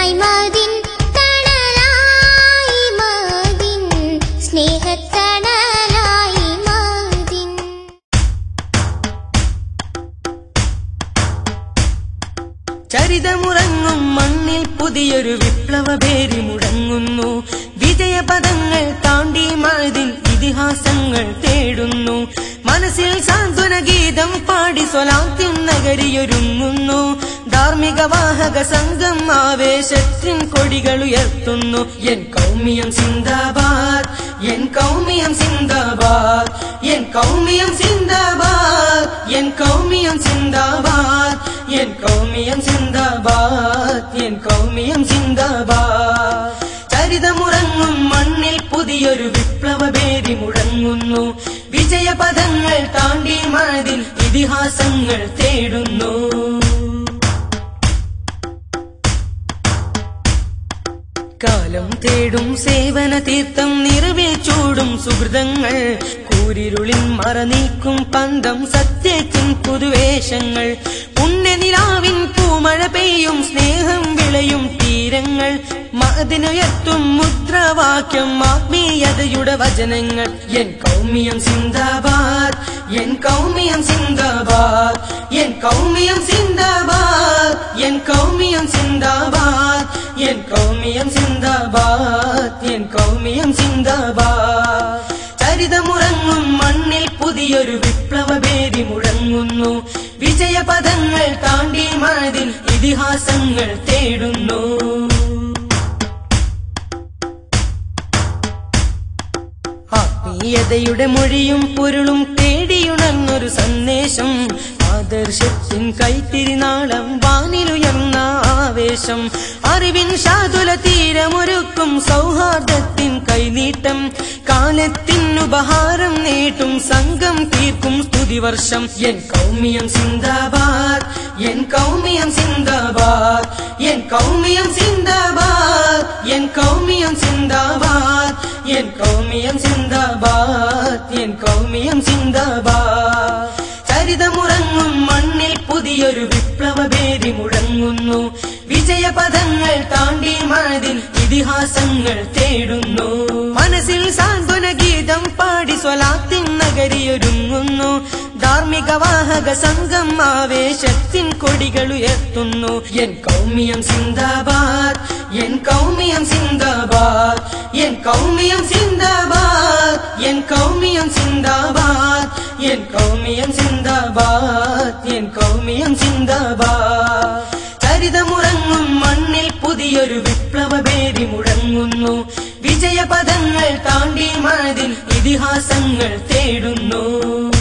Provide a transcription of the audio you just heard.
തണലായി മതിൻ തണലായി മതിൻ സ്നേഹത്തണലായി മതിൻ ചരിതമുറങ്ങും മണ്ണിൽ പുതിയൊരു വിപ്ലവ പേരി മുടങ്ങുന്നു വിജയപദങ്ങൾ താണ്ടി മഴതിൻ ഇതിഹാസങ്ങൾ തേടുന്നു മനസ്സിൽ സാന്ത്വന ഗീതം പാടി സ്വലാത്തിൻ നഗരിയൊരുങ്ങുന്നു ധാർമ്മിക വാഹക സംഘം ആവേശത്തിൻ കൊടികൾ ഉയർത്തുന്നു എൻ കൗമിയം സിന്ദാബാദ് എൻ കൗമിയം സിന്ദാബാദ് എൻ കൗമിയം സിന്ദാബാദ് എൻ കൗമിയം സിന്ദാബാദ് എൻ കൗമിയം സിന്ദാബാദ് എൻ കൗമിയം സിന്ദാബാദ് ചരിതമുറങ്ങും മണ്ണിൽ പുതിയൊരു വിപ്ലവ പേരി മുഴങ്ങുന്നു വിജയപദങ്ങൾ താണ്ടി മഴതിൽ ഇതിഹാസങ്ങൾ തേടുന്നു കാലം തേടും സേവന തീർത്ഥം നിറവിൽ ചൂടും സുഹൃതങ്ങൾ കൂരിരുളിൻ മറനീക്കും പന്തം സത്യത്തിൻ പുതുവേഷങ്ങൾ പുണ്യനിലാവിൻ പൂമഴ പെയ്യും സ്നേഹം വിളയും തീരങ്ങൾ മതിനുയർത്തും മുദ്രാവാക്യം ആത്മീയതയുടെ വചനങ്ങൾ എൻ കൗമിയം സിന്ദാബാദ് എൻ കൗമിയം സിന്ദാബാദ് എൻ കൗമിയം സിന്ദാബാദ് എൻ കൗമിയം സിന്ദാബാദ് എൻ കൗമിയം സിന്ദാബാദ് എൻ കൗമിയം സിന്ദാബാദ് ചരിതമുറങ്ങും മണ്ണിൽ പുതിയൊരു വിപ്ലവ പേരി മുഴങ്ങുന്നു വിജയപദങ്ങൾ താണ്ടി മഴതിൽ ഇതിഹാസങ്ങൾ തേടുന്നു ആത്മീയതയുടെ മൊഴിയും പൊരുളും തേടിയുണർന്നൊരു സന്ദേശം ആദർശത്തിൻ കൈത്തിരിനാളം വാനിലുയർന്ന ആവേശം അറിവിൻ ശാതുല തീരമൊരുക്കും സൗഹാർദ്ദത്തിൻ കൈനീട്ടം കാലത്തിൻ ഉപഹാരം നേട്ടും സംഘം തീർക്കും സ്തുതിവർഷം എൻ കൗമിയം സിന്ദാബാദ് എൻ കൗമിയം സിന്ദാബാദ് എൻ കൗമിയം സിന്ദാബാദ് എൻ കൗമിയം സിന്ദാബാദ് എൻ കൗമിയം സിന്ദാബാദ് എൻ കൗമിയം സിന്ദാബാദ് ചരിതമുറങ്ങും മണ്ണിൽ പുതിയൊരു വിപ്ലവ പേരി മുഴങ്ങുന്നു വിജയപദങ്ങൾ താണ്ടി മഴതിൽ ഇതിഹാസങ്ങൾ തേടുന്നു മനസ്സിൽ സാന്ത്വന ഗീതം പാടി സ്വലാത്തിൻ നഗരിയൊരുങ്ങുന്നു ധാർമ്മിക വാഹക സംഘം ആവേശത്തിൻ കൊടികൾ ഉയർത്തുന്നു എൻ കൗമിയം സിന്ദാബാദ് എൻ കൗമിയം സിന്ദാബാദ് എൻ കൗമിയം സിന്ദാബാദ് എൻ കൗമിയം സിന്ദാബാദ് എൻ കൗമിയം സിന്ദാബാദ് എൻ കൗമിയം സിന്ദാബാദ് ചരിതമുറങ്ങും മണ്ണിൽ പുതിയൊരു വിപ്ലവ പേരി മുഴങ്ങുന്നു വിജയപദങ്ങൾ താണ്ടി മഴതിൽ ഇതിഹാസങ്ങൾ തേടുന്നു